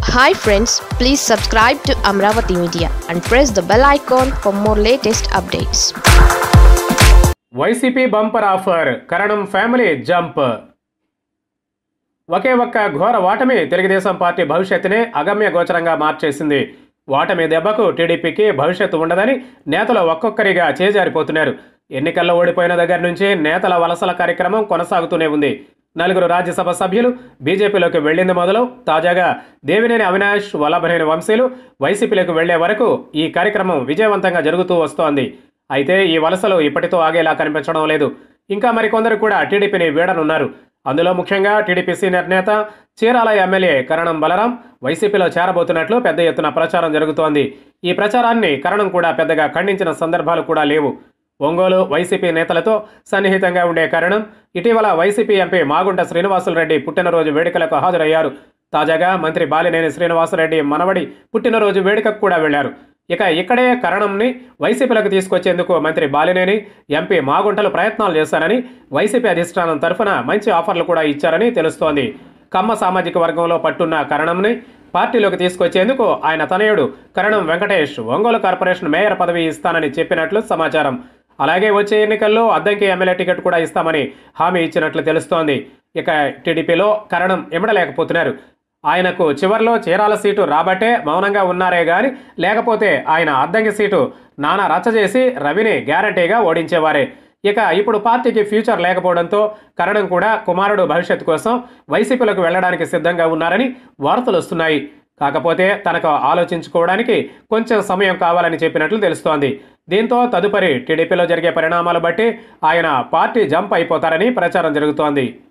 hi friends please subscribe to Amaravati media and press the bell icon for more latest updates YCP bumper offer Karanam family jump ఒకే ఒక్క ఘోర ఓటమి Telugu Desam party భవిష్యత్తునే అగమ్య గోచరంగా మార్చేసింది ఓటమి దెబ్బకు టీడీపీకి భవిష్యత్తు ఉండదని నేతలు ఒక్కొక్కరిగా చేజారిపోతున్నారు ఎన్నికల్లో ఓడిపోయిన దగ్గర నుంచి నేతల వలసల కార్యక్రమం కొనసాగుతూనే ఉంది నలుగురు రాజ్యసభ సభ్యులు బీజేపీలోకి వెళ్ళింది మొదలు తాజాగా దేవినేని అవినాష్ వల్లభనేని వంశీలు వైసీపీలోకి వెళ్లే వరకు ఈ కార్యక్రమం విజయవంతంగా జరుగుతూ వస్తోంది అయితే ఈ వలసలు ఇప్పటితో ఆగేలా కనిపించడం లేదు ఇంకా మరికొందరు కూడా టీడీపీని వీడనున్నారు అందులో ముఖ్యంగా టీడీపీ సీనియర్ నేత చీరాల ఎమ్మెల్యే కరణం బలరాం వైసీపీలో చేరబోతున్నట్లు పెద్ద ఎత్తున ప్రచారం జరుగుతోంది ఈ ప్రచారాన్ని కరణం కూడా పెద్దగా ఖండించిన సందర్భాలు కూడా లేవు ఒంగోలు వైసీపీ నేతలతో సన్నిహితంగా ఉండే కరణం ఇటీవల వైసీపీ ఎంపీ మాగుంట శ్రీనివాసులరెడ్డి పుట్టినరోజు వేడుకలకు హాజరయ్యారు తాజాగా మంత్రి బాలినేని శ్రీనివాసరెడ్డి మనవడి పుట్టినరోజు వేడుకకు కూడా వెళ్లారు ఇక ఇక్కడే కరణంని వైసీపీలోకి తీసుకొచ్చేందుకు మంత్రి బాలినేని ఎంపీ మాగుంటలు ప్రయత్నాలు చేశారని వైసీపీ అధిష్టానం తరఫున మంచి ఆఫర్లు కూడా ఇచ్చారని తెలుస్తోంది కమ్మ సామాజిక వర్గంలో పట్టున్న కరణంని పార్టీలోకి తీసుకొచ్చేందుకు ఆయన తనయుడు కరణం వెంకటేష్ ఒంగోలు కార్పొరేషన్ మేయర్ పదవి ఇస్తానని చెప్పినట్లు సమాచారం అలాగే వచ్చే ఎన్నికల్లో అద్దంకి ఎమ్మెల్యే టికెట్ కూడా ఇస్తామని హామీ ఇచ్చినట్లు తెలుస్తోంది ఇక టీడీపీలో కరణం ఇమ్మడలేకపోతున్నారు ఆయనకు చివర్లో చీరాల సీటు రాబట్టే మౌనంగా ఉన్నారే గాని లేకపోతే ఆయన అద్దంకి సీటు నానా రచ్చ చేసి రవిని గ్యారంటీగా ఓడించేవారే ఇక ఇప్పుడు పార్టీకి ఫ్యూచర్ లేకపోవడంతో కరణం కూడా కుమారుడు భవిష్యత్తు కోసం వైసీపీలోకి వెళ్ళడానికి సిద్ధంగా ఉన్నారని వార్తలు వస్తున్నాయి కాకపోతే తనకు ఆలోచించుకోవడానికి కొంచెం సమయం కావాలని చెప్పినట్లు తెలుస్తోంది దీంతో తదుపరి టీడీపీలో జరిగే పరిణామాలు బట్టి ఆయన పార్టీ జంప్ అయిపోతారని ప్రచారం జరుగుతోంది